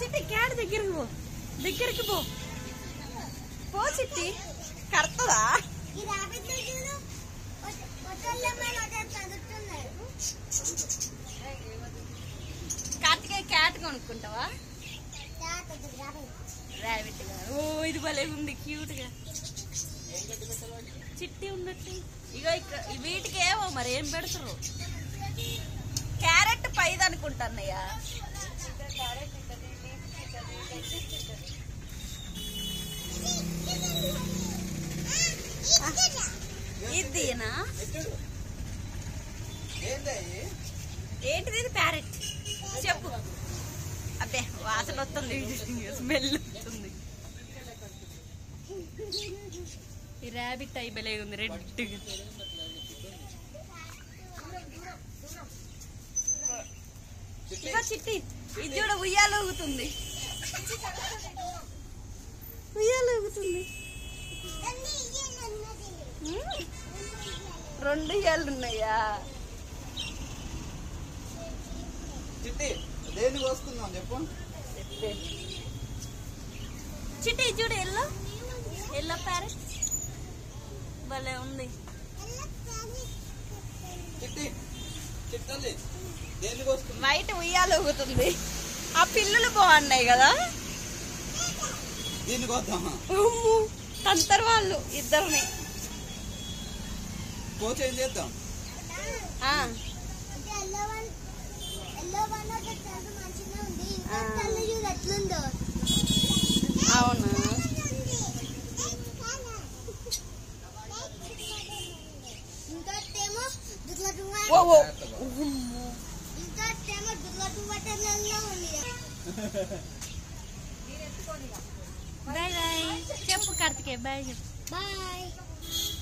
చిట్టి క్యాట్ దగ్గరికి పో దగ్గరికి పో పో చిట్టి కడతదా ఈ రాబిట్ చూడు పొట్టల్లమ్మని అదే చదువుతున్నాడు కార్తికేయ క్యాట్ కొనుక్కుంటావా తాతది రాబిట్ ర్యాబిట్ గా ఓ ఇది భలే ఉంది క్యూట్ గా చిట్టి ఉన్నట్టు ఇగో ఇక్కడ వీటికి ఏమో మరి ఏం పెడతారు క్యారెట్ పైది అనుకుంటాన్నయ్యా ఇదినా ఏంటిది ఇది ప్యారెట్ చెప్పు అబ్బే వాసన వస్తుంది స్మెల్ వస్తుంది ఈ ర్యాబిట్ అయి భలే ఉంది రెడ్ ఇగో చిట్టి ఇది చూడ ఉయ్యాలు ఊగుతుంది ఉయ్యాలు ఊగుతుంది మ్మ్. రెండు ఉయ్యాలు ఉన్నాయా చిట్టి దేనికి వస్తున్నాం చెప్పు చిట్టి ఇది చూడు ఎల్లో ఎల్లో ప్యారెట్ భలే ఉంది చిట్టి చిట్టల్లి దేనికి వస్తున్నాం వైట్ ఉయ్యాలు ఊగుతుంది ఆ పిల్లులు బాగున్నాయి కదా దీనికి వద్దామా అమ్మో, తంతరు వాళ్ళు ఇద్దరిని కోచ్ ఏం చేద్దాం ఆ, ఎల్లో వన్ ఎల్లో వన్ ఒక తెల్ల మంచిగా ఉంది ఇంకా ఆ. తెల్ల చూడు ఎట్లుందో అవునా ఇంకోటేమో దుర్ల ఓ ఓ ఇంకోటేమో దుర్ల దువ్వటల్లో ఉంది బాయ్ బాయ్ చెప్పు కార్తికేయ బాయ్ చెప్పు బాయ్